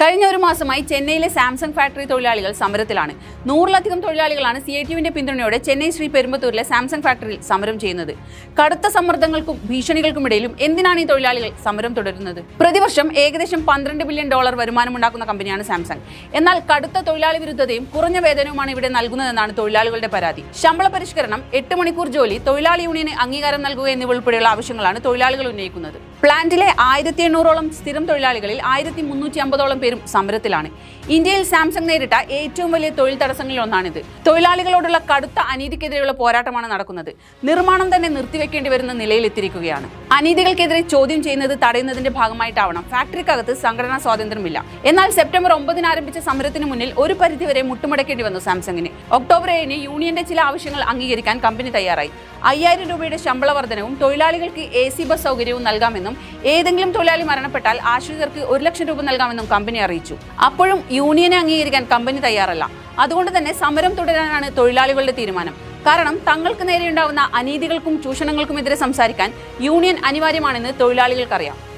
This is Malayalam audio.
കഴിഞ്ഞ ഒരു മാസമായി ചെന്നൈയിലെ സാംസങ് ഫാക്ടറി തൊഴിലാളികൾ സമരത്തിലാണ് നൂറിലധികം തൊഴിലാളികളാണ് സി ഐ ടിയുവിന്റെ പിന്തുണയോടെ ചെന്നൈ ശ്രീ പെരുമ്പത്തൂരിലെ സാംസങ് ഫാക്ടറിയിൽ സമരം ചെയ്യുന്നത് കടുത്ത സമ്മർദ്ദങ്ങൾക്കും ഭീഷണികൾക്കുമിടയിലും എന്തിനാണ് ഈ തൊഴിലാളികൾ സമരം തുടരുന്നത് പ്രതിവർഷം ഏകദേശം പന്ത്രണ്ട് ബില്യൺ ഡോളർ വരുമാനമുണ്ടാക്കുന്ന കമ്പനിയാണ് സാംസങ് എന്നാൽ കടുത്ത തൊഴിലാളി വിരുദ്ധതയും കുറഞ്ഞ വേതനവുമാണ് ഇവിടെ നൽകുന്നതെന്നാണ് തൊഴിലാളികളുടെ പരാതി ശമ്പള പരിഷ്കരണം എട്ട് മണിക്കൂർ ജോലി തൊഴിലാളി യൂണിയന് അംഗീകാരം നൽകുക എന്നിവ ഉൾപ്പെടെയുള്ള ആവശ്യങ്ങളാണ് തൊഴിലാളികൾ ഉന്നയിക്കുന്നത് പ്ലാന്റിലെ ആയിരത്തി എണ്ണൂറോളം സ്ഥിരം തൊഴിലാളികളിൽ ആയിരത്തി മുന്നൂറ്റി അമ്പതോളം പേരും സമരത്തിലാണ് ഇന്ത്യയിൽ സാംസങ് നേരിട്ട ഏറ്റവും വലിയ തൊഴിൽ തടസ്സങ്ങളിൽ ഒന്നാണിത് തൊഴിലാളികളോടുള്ള കടുത്ത അനീതിക്കെതിരെയുള്ള പോരാട്ടമാണ് നടക്കുന്നത് നിർമ്മാണം തന്നെ നിർത്തിവെക്കേണ്ടി വരുന്ന നിലയിലെത്തിയിരിക്കുകയാണ് അനീതികൾക്കെതിരെ ചോദ്യം ചെയ്യുന്നത് തടയുന്നതിന്റെ ഭാഗമായിട്ടാവണം ഫാക്ടറിക്കകത്ത് സംഘടനാ സ്വാതന്ത്ര്യമില്ല എന്നാൽ സെപ്റ്റംബർ ഒമ്പതിന് ആരംഭിച്ച സമരത്തിന് മുന്നിൽ ഒരു പരിധിവരെ മുട്ടുമടക്കേണ്ടി വന്നു സാംസങ്ങിന് ഒക്ടോബർ ഏഴിന് യൂണിയന്റെ ചില ആവശ്യങ്ങൾ അംഗീകരിക്കാൻ കമ്പനി തയ്യാറായി അയ്യായിരം രൂപയുടെ ശമ്പള വർധനവും തൊഴിലാളികൾക്ക് എ സി ബസ് സൗകര്യവും നൽകാമെന്നും ഏതെങ്കിലും തൊഴിലാളി മരണപ്പെട്ടാൽ ആശ്രിതർക്ക് ഒരു ലക്ഷം രൂപ നൽകാമെന്നും കമ്പനി അറിയിച്ചു അപ്പോഴും യൂണിയനെ അംഗീകരിക്കാൻ കമ്പനി തയ്യാറല്ല അതുകൊണ്ട് തന്നെ സമരം തുടരാനാണ് തൊഴിലാളികളുടെ തീരുമാനം കാരണം തങ്ങൾക്ക് നേരെയുണ്ടാവുന്ന അനീതികൾക്കും ചൂഷണങ്ങൾക്കുമെതിരെ സംസാരിക്കാൻ യൂണിയൻ അനിവാര്യമാണെന്ന് തൊഴിലാളികൾക്കറിയാം